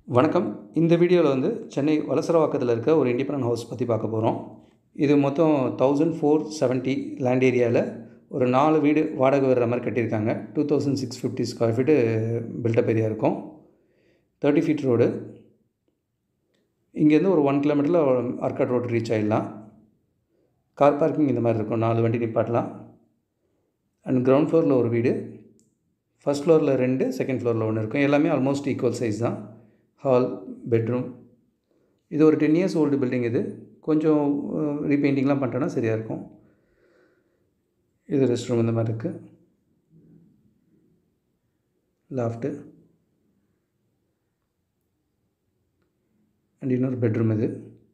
வணக்கம் இந்த வீடியோவில் வந்து சென்னை வலசரவாக்கத்தில் இருக்க ஒரு இண்டிபெண்டன்ட் ஹவுஸ் பற்றி பார்க்க போகிறோம் இது மொத்தம் தௌசண்ட் ஃபோர் செவன்ட்டி லேண்ட் ஏரியாவில் ஒரு நாலு வீடு வாடகை வர்ற மாதிரி கட்டியிருக்காங்க two thousand six fifty square feet built up area இருக்கும் தேர்ட்டி ஃபீட் ரோடு இங்கேருந்து ஒரு ஒன் கிலோமீட்டரில் ஆர்காட் ரோடு ரீச் ஆகிடலாம் கார் பார்க்கிங் இந்த மாதிரி இருக்கும் நாலு வண்டி நிப்பாட்டலாம் அண்ட் கிரவுண்ட் ஃப்ளோரில் ஒரு வீடு ஃபஸ்ட் ஃப்ளோரில் ரெண்டு செகண்ட் ஃப்ளோரில் ஒன்று இருக்கும் எல்லாமே ஆல்மோஸ்ட் ஈக்குவல் சைஸ் தான் ஹால் பெட்ரூம் இது ஒரு டென் இயர்ஸ் ஓல்டு பில்டிங் இது கொஞ்சம் ரீபெயிண்டிங்லாம் பண்ணிட்டோன்னா சரியாக இருக்கும் இது ரெஸ்ட் ரூம் இந்த மாதிரி இருக்குது லாஃப்ட்டு அண்ட் இன்னொரு பெட்ரூம் இது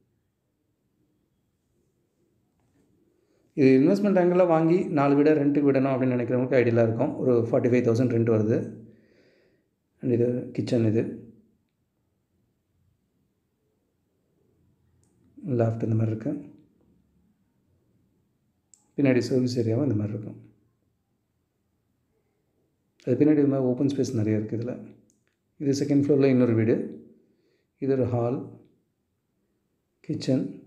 இது இன்வெஸ்ட்மெண்ட் ஆங்கிளில் வாங்கி நாலு வீடை ரெண்ட்டுக்கு விடணும் அப்படின்னு நினைக்கிறவங்களுக்கு ஐடியலாக இருக்கும் ஒரு ஃபார்ட்டி ஃபைவ் தௌசண்ட் ரெண்ட் வருது அண்ட் இது கிச்சன் இது லாஃப்ட் இந்த மாதிரி இருக்குது பின்னாடி சர்வீஸ் ஏரியாவும் இந்த மாதிரி இருக்கும் அது பின்னாடி இது மாதிரி ஓப்பன் ஸ்பேஸ் நிறைய இருக்குது இதில் இது செகண்ட் ஃப்ளோரில் இன்னொரு வீடு இது ஒரு hall kitchen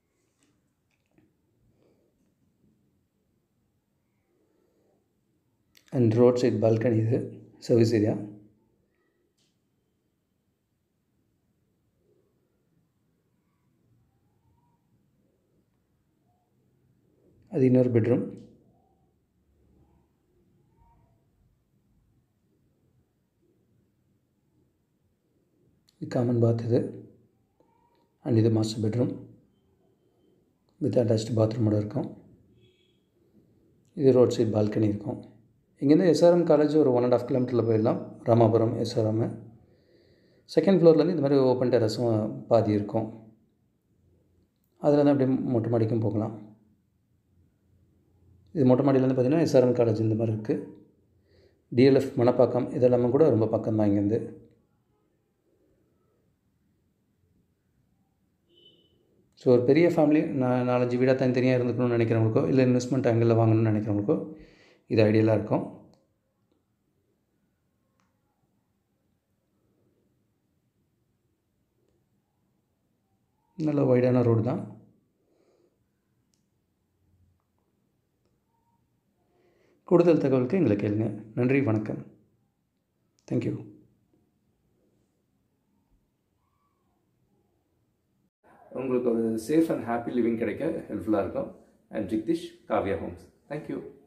and road side balcony இது சர்வீஸ் ஏரியா அது இன்னொரு பெட்ரூம் இது காமன் பாத் இது அண்ட் இது மாஸ்டர் பெட்ரூம் வித் அட்டாச்டு பாத்ரூமோட இருக்கும் இது ரோட் சைட் பால்கனி இருக்கும் இங்கேருந்து எஸ்ஆர்எம் காலேஜ் ஒரு ஒன் அண்ட் ஆஃப் கிலோமீட்டரில் போயிடலாம் ராமாபுரம் எஸ்ஆர்எம் செகண்ட் ஃப்ளோர்லேருந்து இந்த மாதிரி ஓப்பன் டெரஸும் பாதி இருக்கும் அதில் தான் அப்படியே மொட்டை மாடிக்கும் போகலாம் இது மொட்டை மாடியிலேருந்து பார்த்திங்கன்னா எஸ்ஆர்எம் காலேஜ் இந்த மாதிரி இருக்குது டிஎல்எஃப் மணப்பாக்கம் இதெல்லாமே கூட ரொம்ப பக்கம் தான் இங்கேருந்து ஸோ ஒரு பெரிய ஃபேமிலி நான் நாலஞ்சு வீடாக தனித்தனியாக இருந்துக்கணும்னு நினைக்கிறவங்களுக்கோ இல்லை இன்வெஸ்ட்மெண்ட் ஆங்கிளில் வாங்கணும்னு நினைக்கிறவங்களுக்கோ இது ஐடியலாக இருக்கும் நல்ல வைடான ரோடு தான் கூடுதல் தகவலுக்கு எங்களை கேளுங்க நன்றி வணக்கம் தேங்க்யூ உங்களுக்கு ஒரு சேஃப் அண்ட் ஹாப்பி லிவிங் கிடைக்க ஹெல்ப்ஃபுல்லாக இருக்கும் அண்ட் ஜிக்திஷ் காவ்யா ஹோம்ஸ் தேங்க்யூ